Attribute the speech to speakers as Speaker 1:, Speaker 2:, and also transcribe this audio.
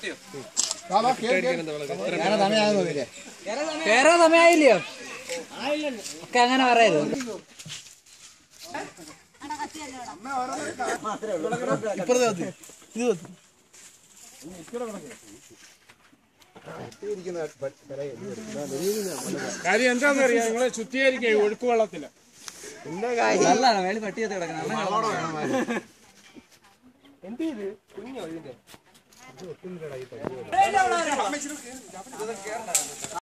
Speaker 1: കേറാ സമയായില്ലയോ ഒക്കെ അങ്ങനെ പറയരുത്
Speaker 2: കാര്യം എന്താണെന്ന് അറിയാം നിങ്ങളെ ശുദ്ധീകരിക്കുക ഒഴുക്ക് വെള്ളത്തില്
Speaker 1: നല്ലതാണ് വേളി പട്ടിയത്ത് കിടക്കണം
Speaker 2: എന്ത് ചെയ്ത് കുഞ്ഞോ ഇതിന്റെ